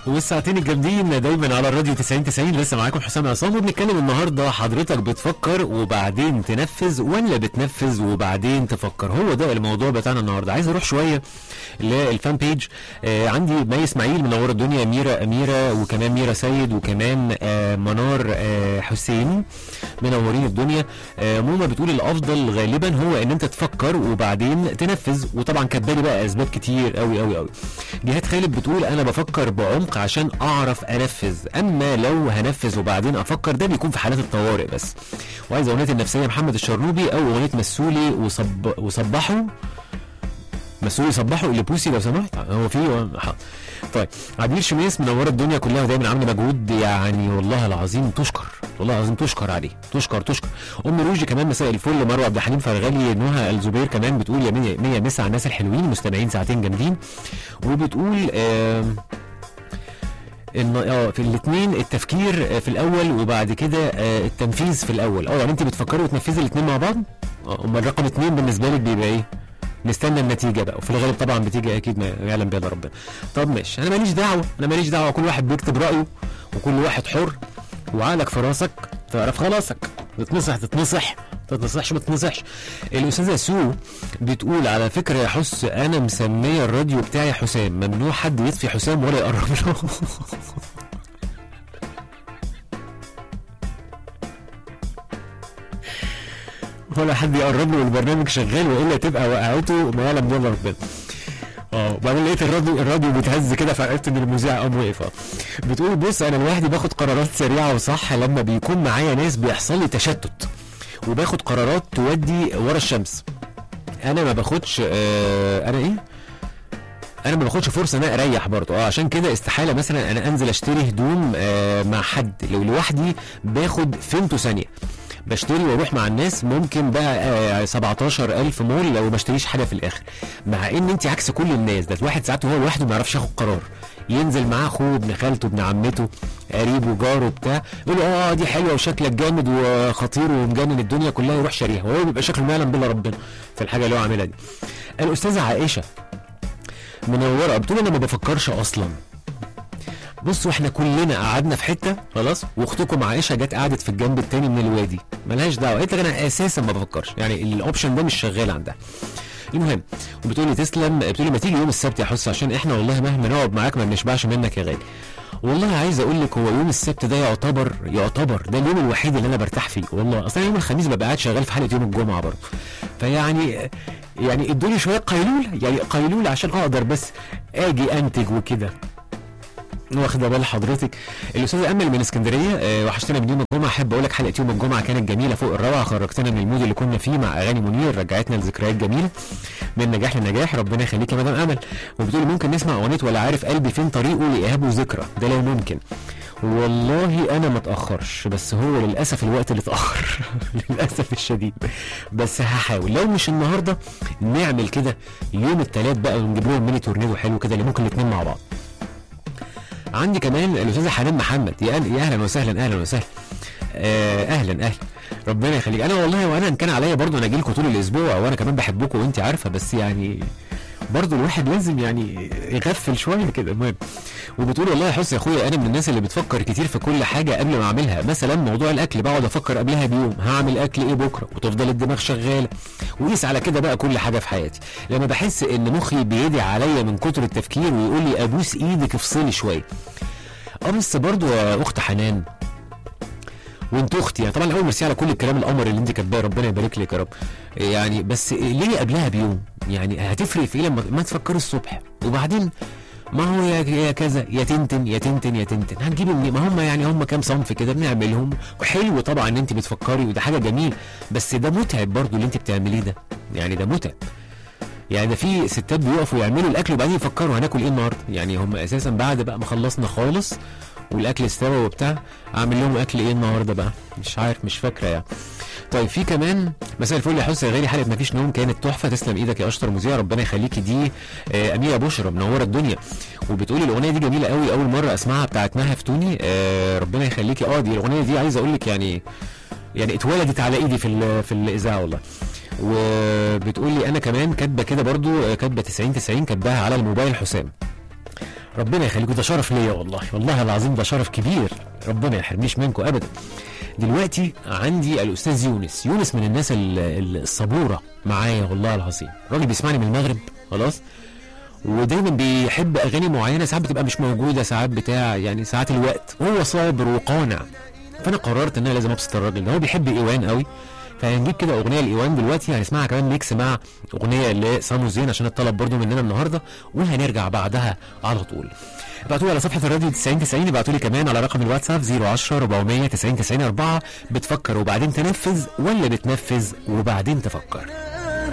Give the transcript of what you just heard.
والساعتين الجامدين دايما على الراديو 90 90 لسه معاكم حسام عصام وبنتكلم النهارده حضرتك بتفكر وبعدين تنفذ ولا بتنفذ وبعدين تفكر هو ده الموضوع بتاعنا النهارده عايز اروح شويه للفان بيج آه عندي مي اسماعيل منوره الدنيا ميرا اميره وكمان ميرا سيد وكمان آه منار آه حسين منورين الدنيا آه موما بتقول الافضل غالبا هو ان انت تفكر وبعدين تنفذ وطبعا كاتبالي بقى اسباب كتير قوي قوي قوي جهاد خالد بتقول انا بفكر بعمق عشان اعرف انفذ اما لو هنفذ وبعدين افكر ده بيكون في حالات الطوارئ بس وعايز اغنيه النفسيه محمد الشرنوبي او اغنيه مسولي وصب وصبحوا مسؤول يصبحوا اللي بوسي لو سمحت هو في ح- طيب عبير شميس منوره الدنيا كلها ودايما عامله مجهود يعني والله العظيم تشكر والله العظيم تشكر عليه تشكر تشكر ام روجي كمان مساء الفل مروه عبد الحليم فرغلي نهى الزبير كمان بتقول يا مية مية مسا على الناس الحلوين مستمعين ساعتين جامدين وبتقول آم، ان اه في الاثنين التفكير آه، في الاول وبعد كده آه، التنفيذ في الاول اه يعني انت بتفكري وتنفذي الاثنين مع بعض اه امال رقم اثنين بالنسبه لك بيبقى ايه نستنى النتيجه بقى وفي الغالب طبعا بتيجي اكيد ما يعلم بها إلا ربنا طب ماشي انا ماليش دعوه انا ماليش دعوه كل واحد بيكتب رايه وكل واحد حر وعقلك في راسك تعرف خلاصك تتنصح تتنصح تتنصحش ما تتنصحش الاستاذه سو بتقول على فكره يا حس انا مسميه الراديو بتاعي حسام ممنوع حد يطفي حسام ولا يقرب له ولا حد يقرب له والبرنامج شغال والا تبقى وقعته ما يعلم بها إلا ربنا اه وبعدين لقيت الراديو الراديو بيتهز كده فعرفت ان المذيع قام واقف اه بتقول بص انا لوحدي باخد قرارات سريعه وصح لما بيكون معايا ناس بيحصل لي تشتت وباخد قرارات تودي ورا الشمس انا ما باخدش آه انا ايه انا ما باخدش فرصه ان انا اريح برضه اه عشان كده استحاله مثلا انا انزل اشتري هدوم آه مع حد لو لوحدي باخد فيمتو ثانيه بشتري واروح مع الناس ممكن بقى آه 17000 مول لو ما اشتريش حاجه في الاخر مع ان انت عكس كل الناس ده الواحد ساعات وهو لوحده ما يعرفش ياخد قرار ينزل معاه اخوه ابن خالته ابن عمته قريبه جاره بتاع يقول له اه دي حلوه وشكلك جامد وخطير ومجنن الدنيا كلها يروح شاريها وهو بيبقى شكله ما يعلم بالله ربنا في الحاجه اللي هو عاملها دي الاستاذه عائشه منوره بتقول انا ما بفكرش اصلا بصوا احنا كلنا قعدنا في حته خلاص واختكم عائشه جت قعدت في الجنب التاني من الوادي ملهاش دعوه قالت لك انا اساسا ما بفكرش يعني الاوبشن ده مش شغال عندها المهم وبتقول لي تسلم بتقول لي ما تيجي يوم السبت يا حس عشان احنا والله مهما نقعد معاك ما بنشبعش منك يا غالي والله عايز اقول لك هو يوم السبت ده يعتبر يعتبر ده اليوم الوحيد اللي انا برتاح فيه والله اصلا يوم الخميس ببقى قاعد شغال في حلقه يوم الجمعه برضه فيعني يعني ادوني شويه قيلوله يعني قيلوله عشان اقدر بس اجي انتج وكده واخده بال حضرتك الاستاذه امل من اسكندريه آه، وحشتنا من يوم الجمعه احب اقول لك حلقه يوم الجمعه كانت جميله فوق الروعه خرجتنا من المود اللي كنا فيه مع اغاني منير رجعتنا لذكريات جميله من نجاح لنجاح ربنا يخليك يا مدام امل وبتقولي ممكن نسمع اغنيه ولا عارف قلبي فين طريقه لايهاب وذكرى ده لو ممكن والله انا ما اتاخرش بس هو للاسف الوقت اللي اتاخر للاسف الشديد بس هحاول لو مش النهارده نعمل كده يوم الثلاث بقى ونجيب لهم ميني تورنيدو حلو كده اللي ممكن الاثنين مع بعض عندي كمان الاستاذه حنان محمد يا أهل- يا اهلا وسهلا اهلا وسهلا آه، اهلا اهلا ربنا يخليك انا والله وانا ان كان عليا برضه انا اجي لكم طول الاسبوع وانا كمان بحبكم وانت عارفه بس يعني برضه الواحد لازم يعني يغفل شويه كده المهم وبتقول والله يا حسن يا اخويا انا من الناس اللي بتفكر كتير في كل حاجه قبل ما اعملها مثلا موضوع الاكل بقعد افكر قبلها بيوم هعمل اكل ايه بكره وتفضل الدماغ شغاله وقيس على كده بقى كل حاجه في حياتي لما بحس ان مخي بيدعي عليا من كتر التفكير ويقول لي ابوس ايدك افصلي شويه اه بس برضه يا اخت حنان وانت اختي يعني طبعا الاول ميرسي على كل الكلام القمر اللي انت كاتباه ربنا يبارك لك يا رب يعني بس ليه قبلها بيوم يعني هتفرق في ايه لما ما تفكري الصبح وبعدين ما هو يا يا كذا يا تنتن يا تنتن يا تنتن هنجيب منين ما هم يعني هم كام صنف كده بنعملهم وحلو طبعا ان انت بتفكري وده حاجه جميل بس ده متعب برضو اللي انت بتعمليه ده يعني ده متعب يعني ده في ستات بيقفوا يعملوا الاكل وبعدين يفكروا هناكل ايه النهارده يعني هم اساسا بعد بقى ما خلصنا خالص والاكل استوى وبتاع اعمل لهم اكل ايه النهارده بقى مش عارف مش فاكره يعني طيب في كمان مساء الفل يا حسن يا غالي حلقه مفيش نوم كانت تحفه تسلم ايدك يا اشطر مذيع ربنا يخليكي دي آه اميره بشرى منوره الدنيا وبتقولي الاغنيه دي جميله قوي اول مره اسمعها بتاعت مها فتوني آه ربنا يخليكي اه دي الاغنيه دي عايز اقول لك يعني يعني اتولدت على ايدي في ال- في الاذاعه والله وبتقول لي انا كمان كاتبه كده برضو آه، كاتبه 90 90 كاتباها على الموبايل حسام ربنا يخليكم ده شرف ليا والله والله العظيم ده شرف كبير ربنا ما يحرمنيش منكم ابدا دلوقتي عندي الاستاذ يونس يونس من الناس ال- ال- الصبوره معايا والله العظيم راجل بيسمعني من المغرب خلاص ودايما بيحب اغاني معينه ساعات بتبقى مش موجوده ساعات بتاع يعني ساعات الوقت هو صابر وقانع فانا قررت ان انا لازم ابسط الراجل ده هو بيحب ايوان قوي فهنجيب كده اغنيه لايوان دلوقتي هنسمعها كمان ميكس مع اغنيه لسامو زين عشان الطلب برضو مننا النهارده وهنرجع بعدها على طول ابعتوا لي على صفحه الراديو 90 90 ابعتوا لي كمان على رقم الواتساب 010 400 90 90 4 بتفكر وبعدين تنفذ ولا بتنفذ وبعدين تفكر